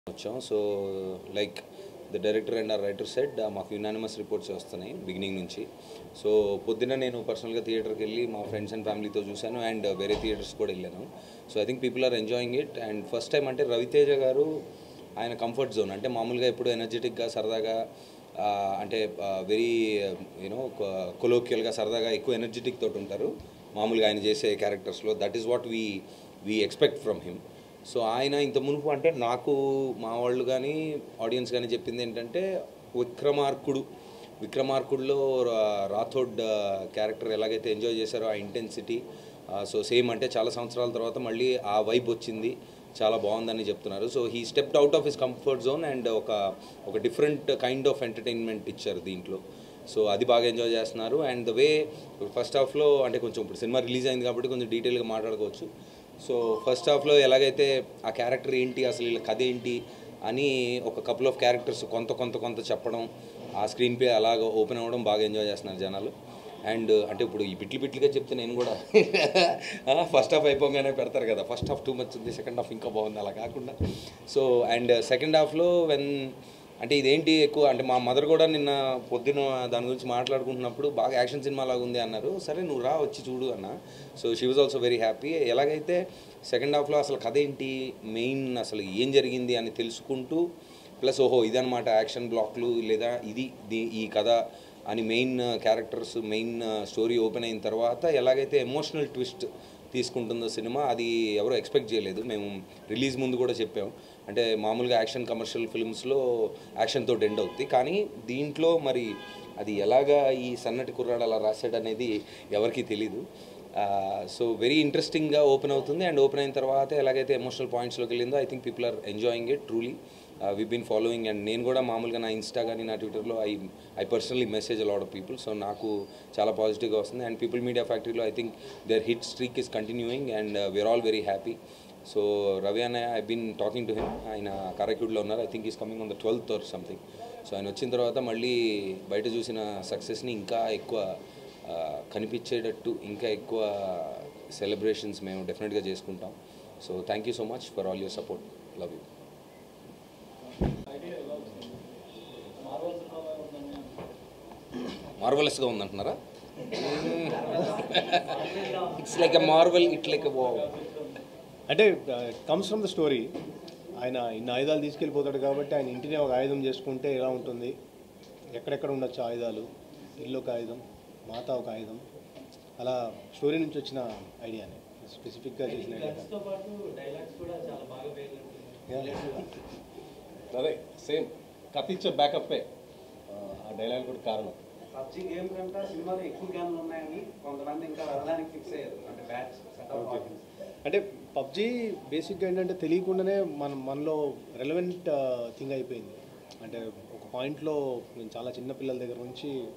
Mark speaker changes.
Speaker 1: వచ్చాం so like the director and our writer said మాకు unanimous reports వస్తున్నాయి beginning నుంచి సో పొద్దున్న నేను పర్సనల్గా థియేటర్కి వెళ్ళి మా ఫ్రెండ్స్ అండ్ ఫ్యామిలీతో చూశాను అండ్ వేరే థియేటర్స్ కూడా వెళ్ళాను so I think people are enjoying it and first time అంటే రవితేజ గారు ఆయన కంఫర్ట్ జోన్ అంటే మామూలుగా ఎప్పుడు ఎనర్జెటిక్గా సరదాగా ఆ, అంటే వెరీ యూనో కొలోక్యల్గా సరదాగా ఎక్కువ ఎనర్జెటిక్ తోటి ఉంటారు మామూలుగా ఆయన చేసే క్యారెక్టర్స్లో that is what we we expect from him so ఆయన ఇంత మునుపు అంటే నాకు మా వాళ్ళు కానీ ఆడియన్స్ కానీ చెప్పింది ఏంటంటే విక్రమార్కుడు విక్రమార్కుడులో రా- రాథోడ్ క్యారెక్టర్ ఎలాగైతే ఎంజాయ్ చేశారో ఆ ఇంటెన్సిటీ సో సేమ్ అంటే చాలా సంవత్సరాల తర్వాత మళ్ళీ ఆ వైబ్ వచ్చింది చాలా బాగుందని చెప్తున్నారు so he stepped out of his comfort zone and ఒక ఒక డిఫరెంట్ కైండ్ ఆఫ్ ఎంటర్టైన్మెంట్ ఇచ్చారు దీంట్లో సో అది బాగా ఎంజాయ్ చేస్తున్నారు అండ్ ద వే ఫస్ట్ హాఫ్లో అంటే కొంచెం ఇప్పుడు సినిమా రిలీజ్ అయింది కాబట్టి కొంచెం డీటెయిల్గా మాట్లాడుకోవచ్చు సో ఫస్ట్ హాఫ్లో ఎలాగైతే ఆ క్యారెక్టర్ ఏంటి అసలు వీళ్ళ కథ ఏంటి అని ఒక కపుల్ ఆఫ్ క్యారెక్టర్స్ కొంత కొంత కొంత చెప్పడం ఆ స్క్రీన్ ప్లే అలాగ ఓపెన్ అవ్వడం బాగా ఎంజాయ్ చేస్తున్నారు జనాలు అండ్ అంటే ఇప్పుడు ఈ బిట్లు బిట్లుగా చెప్తే నేను కూడా ఫస్ట్ హాఫ్ అయిపోగానే పెడతారు కదా ఫస్ట్ హాఫ్ టూ మచ్ ఉంది సెకండ్ హాఫ్ ఇంకా బాగుంది అలా కాకుండా సో అండ్ సెకండ్ హాఫ్లో వెన్ అంటే ఇదేంటి ఎక్కువ అంటే మా మదర్ కూడా నిన్న పొద్దున దాని గురించి మాట్లాడుకుంటున్నప్పుడు బాగా యాక్షన్ సినిమా లాగా ఉంది అన్నారు సరే నువ్వు రా వచ్చి చూడు అన్న so she was also very happy ఎలాగైతే సెకండ్ హాఫ్లో అసలు కథ ఏంటి మెయిన్ అసలు ఏం జరిగింది అని తెలుసుకుంటూ ప్లస్ ఓహో ఇదనమాట యాక్షన్ బ్లాక్లు లేదా ఇది దీ ఈ కథ అని main characters main story open అయిన తర్వాత ఎలాగైతే ఎమోషనల్ ట్విస్ట్ తీసుకుంటుందో సినిమా అది ఎవరో ఎక్స్పెక్ట్ చేయలేదు మేము రిలీజ్ ముందు కూడా చెప్పాం అంటే మామూలుగా యాక్షన్ కమర్షియల్ ఫిల్మ్స్లో యాక్షన్ తోటి ఎండ్ అవుతుంది కానీ దీంట్లో మరి అది ఎలాగా ఈ సన్నటి కుర్రాడు అలా రాశాడు అనేది ఎవరికీ తెలీదు సో వెరీ ఇంట్రెస్టింగ్గా ఓపెన్ అవుతుంది అండ్ ఓపెన్ అయిన తర్వాత ఎలాగైతే ఎమోషనల్ పాయింట్స్లోకి వెళ్ళిందో I think people are enjoying it truly we been following and నేను కూడా మామూలుగా నా ఇన్స్టా కానీ నా ట్విట్టర్లో I I personally message a lot of people so నాకు చాలా పాజిటివ్గా వస్తుంది అండ్ పీపుల్ మీడియా ఫ్యాక్టరీలో I think their hit streak is continuing and we are all very happy so Ravi అన్న I been talking to him ఆయన కారక్యూడ్లో ఉన్నారు I think is coming on the twelfth or something so ఆయన వచ్చిన తర్వాత మళ్ళీ బయట చూసిన సక్సెస్ని ఇంకా ఎక్కువ ఆ, కనిపించేటట్టు ఇంకా ఎక్కువ సెలబ్రేషన్స్ మేము డెఫినెట్గా చేసుకుంటాం so thank you so much for all your support love you మార్వలస్గా ఉందంటున్నారా it's like a marvel it like a
Speaker 2: అంటే కమ్స్ ఫ్రమ్ ద స్టోరీ ఆయన ఇన్ని ఆయుధాలు తీసుకెళ్ళిపోతాడు కాబట్టి ఆయన ఇంటినే ఒక ఆయుధం చేసుకుంటే ఎలా ఉంటుంది ఎక్కడెక్కడ ఉండొచ్చు ఆయుధాలు ఇల్లు ఒక ఆయుధం మాత ఒక ఆయుధం అలా స్టోరీ నుంచి వచ్చిన ఐడియానే స్పెసిఫిక్గా చేసిన ఐడియా
Speaker 3: తో పాటు డైలాగ్స్ కూడా చాలా బాగా పేర్లు
Speaker 4: అదే సేమ్ కథ ఇచ్చే బ్యాకప్పే ఆ డైలాగ్ కూడా కారణం
Speaker 5: పబ్జి గేమ్ కంటే సినిమాలో ఎక్కువ గేమ్లు ఉన్నాయని కొంతమంది ఇంకా వెళ్ళడానికి ఫిక్స్ అయ్యారు అంటే బ్యాచ్ సెటప్
Speaker 2: అంటే పబ్జి బేసిక్గా ఏంటంటే తెలియకుండానే మన మనలో రెలవెంట్ థింగ్ అయిపోయింది అంటే ఒక పాయింట్లో నేను చాలా చిన్న పిల్లల దగ్గర నుంచి